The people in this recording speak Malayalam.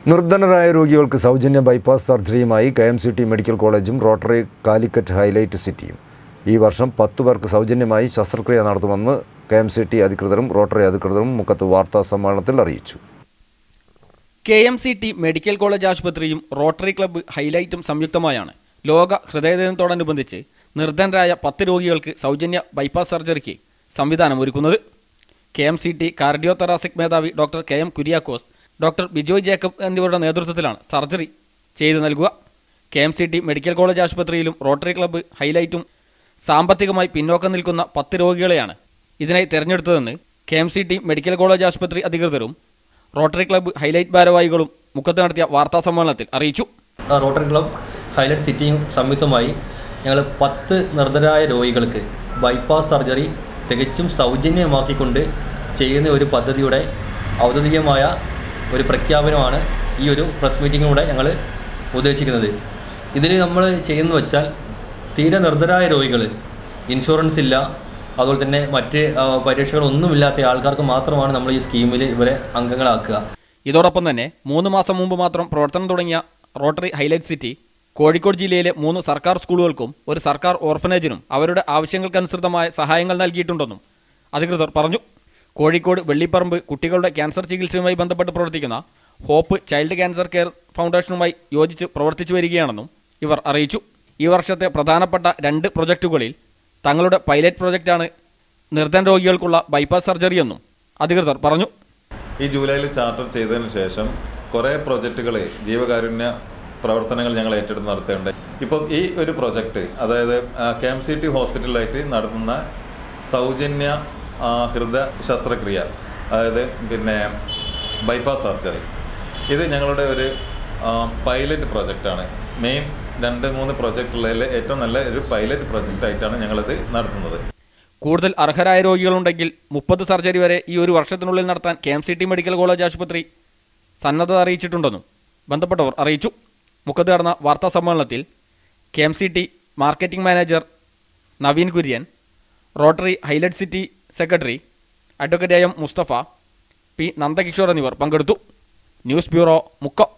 നിർധനരായ രോഗികൾക്ക് സൗജന്യ ബൈപ്പാസ് സർജറിയുമായി K M C T medical കോളേജും റോട്ടറി കാലിക്കറ്റ് ഹൈലൈറ്റ് സിറ്റിയും ഈ വർഷം പത്തു പേർക്ക് സൗജന്യമായി ശസ്ത്രക്രിയ നടത്തുമെന്ന് കെ എം സി ടി അധികൃതരും റോട്ടറി അധികൃതരും മുക്കത്ത് വാർത്താ സമ്മേളനത്തിൽ അറിയിച്ചു K M C T medical college ആശുപത്രിയും റോട്ടറി ക്ലബ്ബ് ഹൈലൈറ്റും സംയുക്തമായാണ് ലോക ഹൃദയദിനത്തോടനുബന്ധിച്ച് നിർധനരായ പത്ത് രോഗികൾക്ക് സൗജന്യ ബൈപ്പാസ് സർജറിക്ക് സംവിധാനം ഒരുക്കുന്നത് K M C T cardio thoracic മേധാവി doctor K M Kuriakose doctor Bijoy Jacob എന്നിവരുടെ നേതൃത്വത്തിലാണ് സർജറി ചെയ്തു നൽകുക K M C T medical college ആശുപത്രിയിലും റോട്ടറി ക്ലബ്ബ് ഹൈലൈറ്റും സാമ്പത്തികമായി പിന്നോക്കം നിൽക്കുന്ന പത്ത് രോഗികളെയാണ് ഇതിനായി തെരഞ്ഞെടുത്തതെന്ന് K M C T medical college ആശുപത്രി അധികൃതരും റോട്ടറി ക്ലബ്ബ് ഹൈലൈറ്റ് ഭാരവാഹികളും മുഖത്ത് നടത്തിയ വാർത്താ സമ്മേളനത്തിൽ അറിയിച്ചു ആ റോട്ടറി ക്ലബ് ഹൈലൈറ്റ് സിറ്റിയും സംയുക്തമായി ഞങ്ങൾ പത്ത് നിർദ്ധരായ രോഗികൾക്ക് ബൈപ്പാസ് സർജറി തികച്ചും സൗജന്യമാക്കിക്കൊണ്ട് ചെയ്യുന്ന ഒരു പദ്ധതിയുടെ ഔദ്യോഗികമായ ഒരു പ്രഖ്യാപനമാണ് ഈ ഒരു പ്രസ് മീറ്റിങ്ങിലൂടെ ഞങ്ങൾ ഉദ്ദേശിക്കുന്നത് ഇതിൽ നമ്മൾ ചെയ്യുന്നത് വെച്ചാൽ തീരെ നിർദ്ധരായ രോഗികൾ ഇൻഷുറൻസ് ഇല്ല അതുപോലെ തന്നെ മറ്റ് ആ, പരീക്ഷകളൊന്നുമില്ലാത്ത ആൾക്കാർക്ക് മാത്രമാണ് നമ്മൾ ഈ സ്കീമിൽ ഇവരെ അംഗങ്ങളാക്കുക ഇതോടൊപ്പം തന്നെ മൂന്ന് മാസം മുമ്പ് മാത്രം പ്രവർത്തനം തുടങ്ങിയ റോട്ടറി ഹൈലൈറ്റ് സിറ്റി കോഴിക്കോട് ജില്ലയിലെ മൂന്ന് സർക്കാർ സ്കൂളുകൾക്കും ഒരു സർക്കാർ ഓർഫനേജിനും അവരുടെ ആവശ്യങ്ങൾക്കനുസൃതമായ സഹായങ്ങൾ നൽകിയിട്ടുണ്ടെന്നും അധികൃതർ പറഞ്ഞു കോഴിക്കോട് വെള്ളിപ്പറമ്പ് കുട്ടികളുടെ ക്യാൻസർ ചികിത്സയുമായി ബന്ധപ്പെട്ട് പ്രവർത്തിക്കുന്ന ഹോപ്പ് ചൈൽഡ് ക്യാൻസർ കെയർ ഫൗണ്ടേഷനുമായി യോജിച്ച് പ്രവർത്തിച്ചു വരികയാണെന്നും ഇവർ അറിയിച്ചു ഈ വർഷത്തെ പ്രധാനപ്പെട്ട രണ്ട് പ്രൊജക്റ്റുകളിൽ തങ്ങളുടെ പൈലറ്റ് പ്രൊജക്റ്റാണ് നിർധന രോഗികൾക്കുള്ള ബൈപ്പാസ് സർജറിയെന്നും അധികൃതർ പറഞ്ഞു ഈ ജൂലൈയിൽ ചാർട്ടർ ചെയ്തതിന് ശേഷം കുറേ പ്രൊജക്റ്റുകൾ ജീവകാരുണ്യ പ്രവർത്തനങ്ങൾ ഞങ്ങൾ ഏറ്റെടുത്ത് നടത്തേണ്ടത് ഇപ്പം ഈ ഒരു പ്രൊജക്റ്റ് അതായത് കെ എം സി ടി ഹോസ്പിറ്റലിലായിട്ട് നടത്തുന്ന സൗജന്യ ആ, ഹൃദയ ശസ്ത്രക്രിയ അതായത് പിന്നെ ബൈപ്പാസ് സർജറി ഇത് ഞങ്ങളുടെ ഒരു ആ, പൈലറ്റ് പ്രൊജക്റ്റാണ് മെയിൻ രണ്ട് മൂന്ന് പ്രൊജക്റ്റുകളിൽ ഏറ്റവും നല്ല ഒരു പൈലറ്റ് പ്രൊജക്റ്റായിട്ടാണ് ഞങ്ങളിത് നടത്തുന്നത് കൂടുതൽ അർഹരായ രോഗികളുണ്ടെങ്കിൽ മുപ്പത് സർജറി വരെ ഈ ഒരു വർഷത്തിനുള്ളിൽ നടത്താൻ K M C T medical college ആശുപത്രി സന്നദ്ധത അറിയിച്ചിട്ടുണ്ടെന്നും ബന്ധപ്പെട്ടവർ അറിയിച്ചു മുഖത്ത് നടന്ന വാർത്താ സമ്മേളനത്തിൽ K M C T marketing manager Naveen Kurian rotary highlight city secretary advocate M Mustafa P Nandakishore എന്നിവർ പങ്കെടുത്തു ന്യൂസ് ബ്യൂറോ മുക്കം